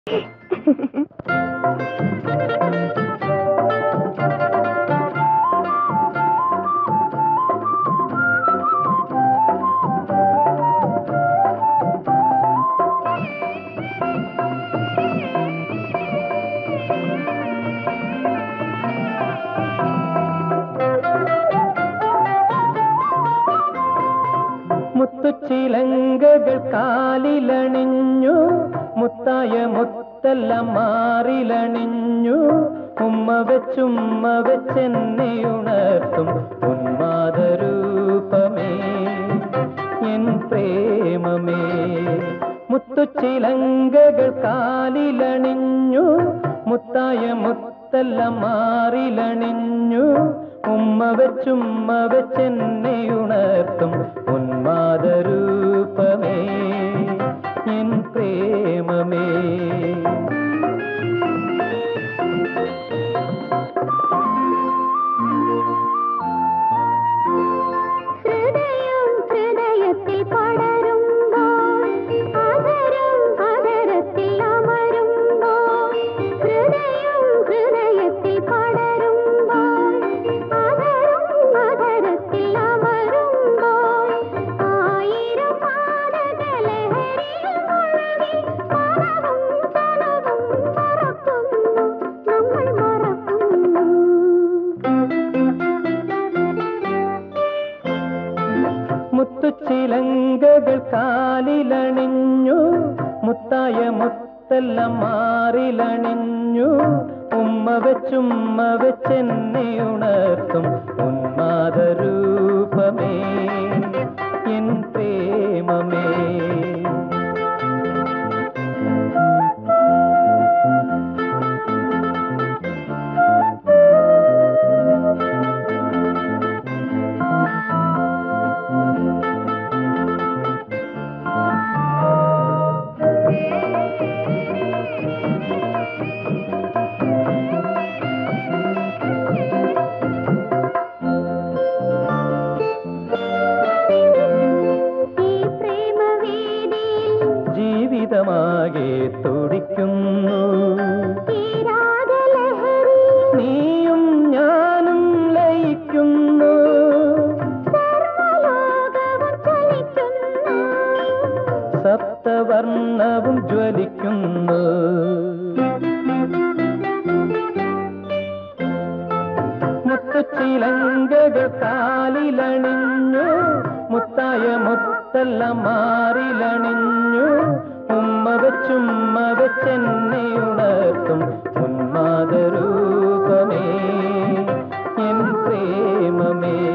മുത്തുച്ചിലങ്കകൾ കാലിലണിഞ്ഞു മുത്തായ മുത്തെല്ലാം മാറിലണിഞ്ഞു ഉമ്മ വെച്ചുമ്മ വെച്ചെന്നെ ഉണർത്തും ഉന്മാദരൂപമേ എൻ പ്രേമമേ മുത്തുച്ചിലങ്കകൾ കാലിലണിഞ്ഞു മുത്തായ മുത്തെല്ലാം മാറിലണിഞ്ഞു ഉമ്മ വെച്ചുമ്മ വെച്ചെന്നെ ഉണർത്തും ഉന്മാദരൂപമേ എൻ പ്രേമമേ ഹൃദയം ഹൃദയത്തിൽ പടരുമ്പോൾ ആദരം ആദരത്തിൽ അമരുമ്പോൾ ഹൃദയം ഹൃദയത്തിൽ പടരുമ്പോൾ ആദരം ആദരത്തിൽ അമരുമ്പോൾ ആയിരം പാടകലഹരിയിൽ മുഴുകി മറവും തനവും മറക്കുന്നു നമ്മൾ മറക്കുന്നു മുത്തുച്ചിലങ്കകൾ കാലിലണിഞ്ഞു മുത്തായ മുത്തെല്ലാം മാറിലണിഞ്ഞു ഉമ്മ വെച്ചുമ്മ വെച്ചെന്നെ ഉണർത്തും ഉന്മാദരൂപമേ എൻ പ്രേമമേ ഈ പ്രേമവേദിയിൽ ജീവിതമാകെ തുടിക്കുന്നു ഈ രാഗലഹരി നീയും ഞാനും ലയിക്കുന്നു സർവ്വലോകവും ചലിക്കുന്നു സപ്തവർണ്ണവും ജ്വലിക്കുന്നു മുത്തുച്ചിലങ്കകൾ കാലിലണിഞ്ഞു മുത്തായ മുത്തെല്ലാം മാറിലണിഞ്ഞു ഉമ്മ വെച്ചുമ്മ വെച്ചെന്നെ ഉണർത്തും ഉന്മാദരൂപമേ എൻ പ്രേമമേ